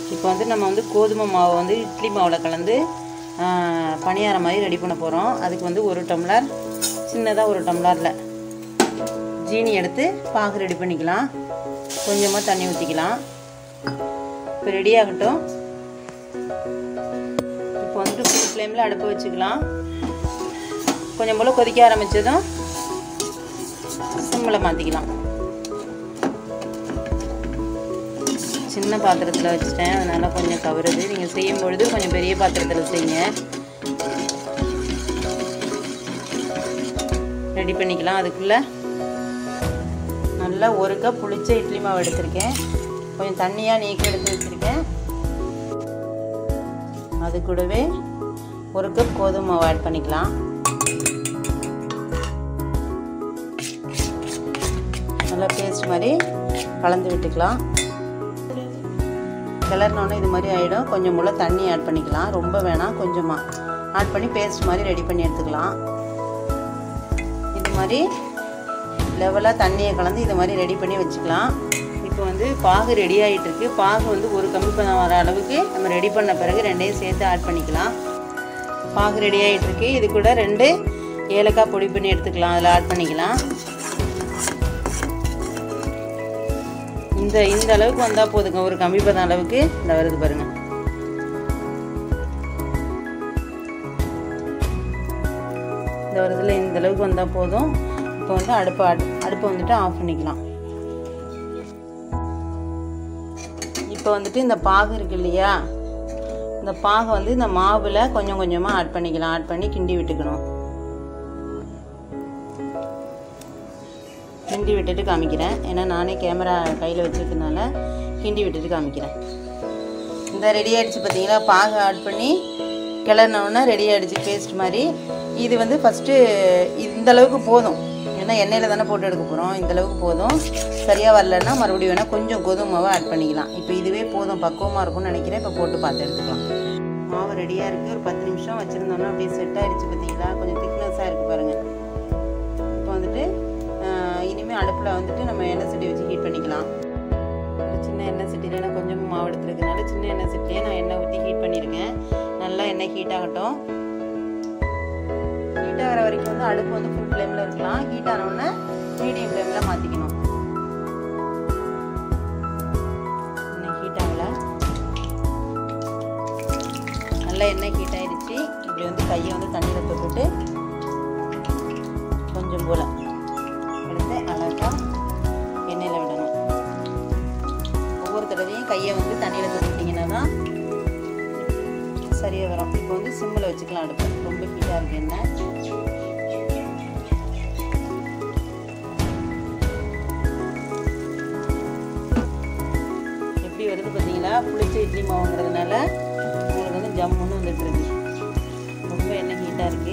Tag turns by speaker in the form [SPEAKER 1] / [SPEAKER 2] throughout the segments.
[SPEAKER 1] இப்போ வந்து நம்ம வந்து கோதுமை மாவை வந்து இட்லி மாவில் கலந்து ஆ, பணியாரம் மாதிரி ரெடி பண்ண போகிறோம் அதுக்கு வந்து ஒரு டம்ளர் சின்னதாக ஒரு டம்ளரில் ஜீனி எடுத்து பாகு ரெடி பண்ணிக்கலாம் கொஞ்சமாக தண்ணி ஊற்றிக்கலாம் இப்போ ரெடி ஆகட்டும் இப்போ வந்துட்டு ஃபுல் ஃப்ளேமில் அடுப்பு வச்சுக்கலாம் கொஞ்சம் போல் கொதிக்க ஆரம்பித்ததும் சிம்மில் மாற்றிக்கலாம் சின்ன பாத்திரத்தில் வச்சுட்டேன் அதனால் கொஞ்சம் கவருது நீங்கள் செய்யும் பொழுது கொஞ்சம் பெரிய பாத்திரத்தில் செய்யுங்க ரெடி பண்ணிக்கலாம் அதுக்குள்ளே நல்லா ஒரு கப் புளிச்ச இட்லி மாவு எடுத்திருக்கேன் கொஞ்சம் தண்ணியாக நீக்கி எடுத்து வச்சுருக்கேன் அது கூடவே ஒரு கப் கோதுமை மாவு ஆட் பண்ணிக்கலாம் நல்லா பேஸ்ட் மாதிரி கலந்து விட்டுக்கலாம் கிளறினோன்னே இது மாதிரி ஆகிடும் கொஞ்சம் போல் தண்ணி ஆட் பண்ணிக்கலாம் ரொம்ப வேணாம் கொஞ்சமாக ஆட் பண்ணி பேஸ்ட் மாதிரி ரெடி பண்ணி எடுத்துக்கலாம் இது மாதிரி லெவலாக தண்ணியை கலந்து இது மாதிரி ரெடி பண்ணி வச்சுக்கலாம் இப்போ வந்து பாகு ரெடி ஆகிட்டு இருக்கு பாகு வந்து ஒரு கம்மி பண்ண வர அளவுக்கு நம்ம ரெடி பண்ண பிறகு ரெண்டையும் சேர்த்து ஆட் பண்ணிக்கலாம் பாகு ரெடி ஆகிட்டு இருக்கு இது கூட ரெண்டு ஏலக்காய் பொடி பண்ணி எடுத்துக்கலாம் அதில் ஆட் பண்ணிக்கலாம் இந்த இந்த அளவுக்கு வந்தால் போதுங்க ஒரு கம்மி பதம் அளவுக்கு இந்த வருது பாருங்க இந்த வருதுல இந்த அளவுக்கு வந்தால் போதும் இப்போ வந்து அடுப்பை அடு- அடுப்பை வந்துட்டு ஆஃப் பண்ணிக்கலாம் இப்போ வந்துட்டு இந்த பாகு இருக்கு இல்லையா இந்த பாகை வந்து இந்த மாவில் கொஞ்சம் கொஞ்சமாக ஆட் பண்ணிக்கலாம் ஆட் பண்ணி கிண்டி விட்டுக்கணும் கிண்டி விட்டுட்டு காமிக்கிறேன் ஏன்னா நானே கேமரா கையில் வச்சுருக்கனால கிண்டி விட்டுட்டு காமிக்கிறேன் இந்த ரெடி ஆகிடுச்சு பார்த்தீங்களா பாகு ஆட் பண்ணி கிளறினோடனே ரெடி ஆகிடுச்சு பேஸ்ட் மாதிரி இது வந்து ஃபஸ்ட்டு இந்த அளவுக்கு போதும் ஏன்னா எண்ணெயில் தானே போட்டு எடுக்க போகிறோம் இந்த அளவுக்கு போதும் சரியாக வரலன்னா மறுபடியும் வேணால் கொஞ்சம் கோதுமை மாவை ஆட் பண்ணிக்கலாம் இப்போ இதுவே போதும் பக்குவமாக இருக்கும்னு நினைக்கிறேன் இப்போ போட்டு பார்த்து எடுத்துக்கலாம் மாவு ரெடியாக இருக்குது ஒரு பத்து நிமிஷம் வச்சுருந்தோம்னா அப்படியே செட் ஆகிடுச்சு பார்த்தீங்களா கொஞ்சம் திக்னஸாக இருக்குது பாருங்கள் இப்போ வந்துட்டு ஆஹ், இனிமே அடுப்பில் வந்துட்டு நம்ம எண்ணெய் சட்டி வச்சு ஹீட் பண்ணிக்கலாம் ஒரு சின்ன எண்ணெய் சட்டியில் நான் கொஞ்சம் மாவு எடுத்துருக்கனால சின்ன எண்ணெய் சட்டியே நான் எண்ணெய் ஊற்றி ஹீட் பண்ணியிருக்கேன் நல்லா எண்ணெய் ஹீட் ஆகட்டும் ஹீட் ஆகிற வரைக்கும் வந்து அடுப்பு வந்து ஃபுல் ஃப்ளேமில் இருக்கலாம் ஹீட் ஆனவுடனே மீடியம் ஃப்ளேமில் மாற்றிக்கணும் இன்னும் ஹீட் ஆகலை நல்லா எண்ணெய் ஹீட் ஆயிடுச்சு இப்படி வந்து கையை வந்து தண்ணியில் தொட்டுட்டு கொஞ்சம் போல் எடுத்து அழகாக எண்ணெயில் விடணும் ஒவ்வொரு தடவையும் கையை வந்து தண்ணியில் தொட்டுட்டிங்கன்னா தான் சரியாக வரும் இப்போ வந்து சிம்மில் வச்சுக்கலாம் அடுப்பு ரொம்ப ஹீட்டாக இருக்கு எண்ணெய் எப்படி வருது பார்த்தீங்களா புளிச்ச இட்லி மாவுங்கிறதுனால உங்களுக்கு வந்து ஜம்முன்னு வந்துட்டு இருக்கு ரொம்ப எண்ணெய் ஹீட்டாக இருக்குது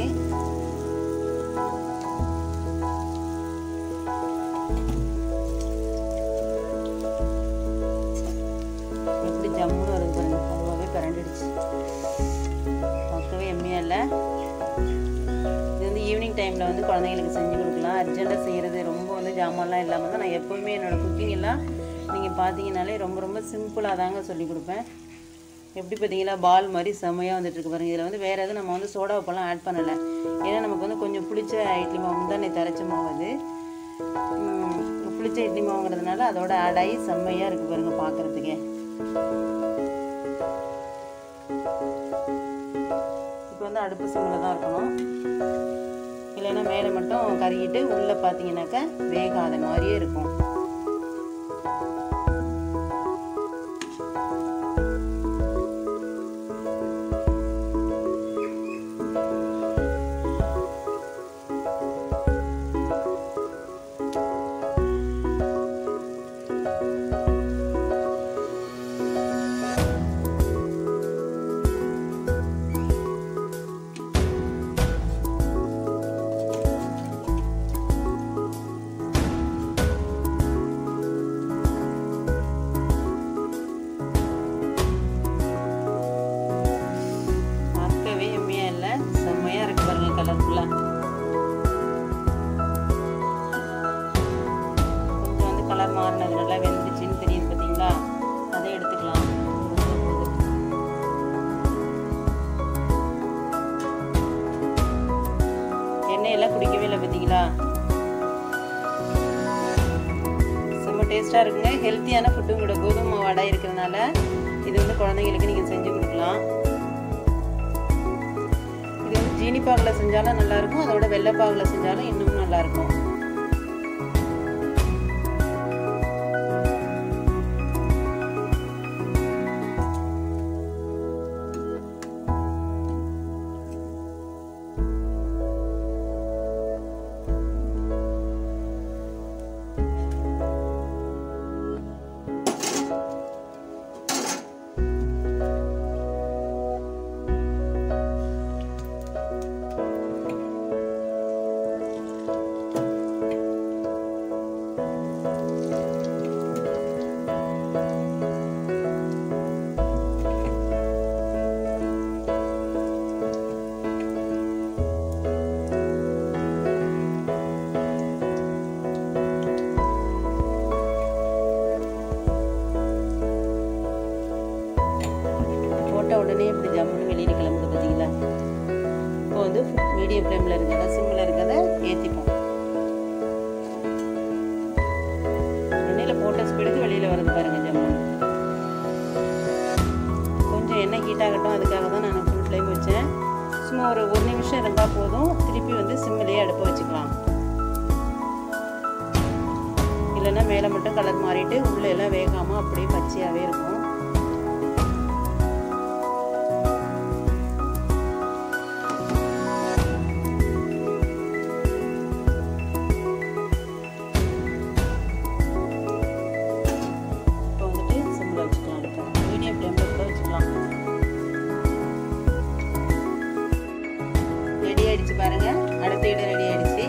[SPEAKER 1] எப்படி ஜம்முன்னு வருது பாருங்க அதுவாகவே பரண்டிடுச்சு பார்க்கவே எம்மையாக இல்லை இது வந்து ஈவினிங் டைமில் வந்து குழந்தைங்களுக்கு செஞ்சு கொடுக்கலாம் அர்ஜென்ட்டாக செய்கிறது ரொம்ப வந்து ஜாமான்லாம் இல்லாமல் தான் நான் எப்போவுமே என்னோடய குக்கிங் எல்லாம் நீங்கள் பார்த்தீங்கனாலே ரொம்ப ரொம்ப சிம்பிளாக தாங்க சொல்லி கொடுப்பேன் எப்படி பார்த்தீங்களா பால் மாதிரி செம்மையாக வந்துட்டு இருக்கு பாருங்க இதில் வந்து வேறு எதுவும் நம்ம வந்து சோடா உப்பெல்லாம் ஆட் பண்ணலை ஏன்னா நமக்கு வந்து கொஞ்சம் பிடிச்ச இட்லி மாவு தான் நேற்று அரைச்ச மாவு அது உம், புளிச்ச இட்லி மாவுங்கிறதுனால அதோட ஆட் ஆகி செம்மையாக இருக்குது பாருங்க பார்க்குறதுக்கே இப்போ வந்து அடுப்பு சிம்மில் தான் இருக்கணும் இல்லைன்னா மேலே மட்டும் கருகிட்டு உள்ளே பார்த்தீங்கன்னாக்கா வேகாத மாதிரியே இருக்கும் வைக்கவே இல்லை பார்த்தீங்களா ரொம்ப டேஸ்ட்டாக இருக்குங்க ஹெல்த்தியான ஃபுட்டும் கூட கோதுமை மாவு அடை இருக்கிறதுனால இது வந்து குழந்தைங்களுக்கு நீங்கள் செஞ்சு கொடுக்கலாம் இது வந்து ஜீனி பாகில் செஞ்சாலும் நல்லாயிருக்கும் அதோட வெள்ளைப்பாகில் செஞ்சாலும் இன்னும் நல்லாயிருக்கும் போட்ட உடனே இப்படி ஜம்முன்னு வெளியில் கிளம்புது பார்த்தீங்களா இப்போ வந்து மீடியம் ஃப்ளேமில் இருக்கிறத சிம்மில் இருக்கிறத ஏற்றிப்போம் எண்ணெயில் போட்ட ஸ்பீடுக்கு வெளியில் வருது பாருங்கள் ஜம்முன்னு கொஞ்சம் எண்ணெய் ஹீட் ஆகட்டும் அதுக்காக தான் நான் ஃபுல் ஃப்ளேம் வச்சேன் சும்மா ஒரு ஒரு நிமிஷம் இருந்தால் போதும் திருப்பி வந்து சிம்மிலேயே அடுப்பை வச்சுக்கலாம் இல்லைன்னா மேலே மட்டும் கலர் மாறிட்டு உள்ளே எல்லாம் வேகாமல் அப்படியே பச்சையாகவே இருக்கும் இப்போ வந்துட்டு சிம்மில் வச்சுக்கலாம் அடுப்பு மீடியம் ஃப்ளேமில் கூட வச்சுக்கலாம் ரெடி ஆயிடுச்சு பாருங்க அடுத்த இடம் ரெடி ஆயிடுச்சு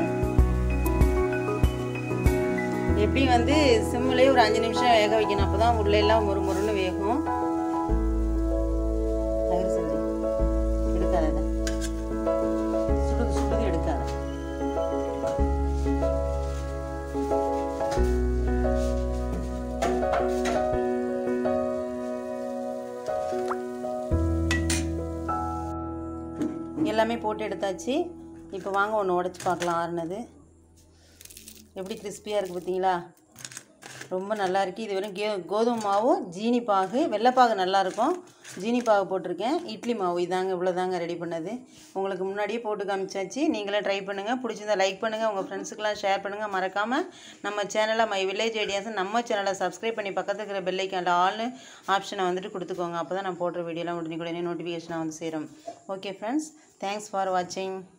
[SPEAKER 1] எப்படி வந்து சிம்மிலே ஒரு அஞ்சு நிமிஷம் வேக வைக்கணும் அப்போ தான் உள்ள எல்லாம் ஒரு முருன்னு வேகும் தயிர் செஞ்சு எடுக்காத அதை. சுடுது சுடுது எடுக்காத எல்லாமே போட்டு எடுத்தாச்சு இப்போ வாங்க ஒன்று உடச்சி பார்க்கலாம் ஆறுனது எப்படி கிறிஸ்பியாக இருக்குது பார்த்தீங்களா ரொம்ப நல்லா இருக்குது இது வெறும் கே கோதுமை மாவும் ஜீனி பாகு வெள்ளைப்பாகு நல்லாயிருக்கும் ஜீனி பாகு போட்டிருக்கேன் இட்லி மாவு இதாங்க இவ்வளோதாங்க ரெடி பண்ணது உங்களுக்கு முன்னாடியே போட்டு காமிச்சாச்சு நீங்களே ட்ரை பண்ணுங்கள் பிடிச்சிருந்தா லைக் பண்ணுங்கள் உங்கள் ஃப்ரெண்ட்ஸுக்கெலாம் ஷேர் பண்ணுங்கள் மறக்காமல் நம்ம சேனலை மை வில்லேஜ் ஐடியாஸ் நம்ம சேனலை சப்ஸ்கிரைப் பண்ணி பக்கத்தில் இருக்கிற பெல்லைக்கான ஆல்னு ஆப்ஷனை வந்துட்டு கொடுத்துக்கோங்க அப்போ தான் நான் போடுற வீடியோலாம் உடனே உடனே நோட்டிஃபிகேஷனாக வந்து சேரும் ஓகே ஃப்ரெண்ட்ஸ் தேங்க்ஸ் ஃபார் வாட்சிங்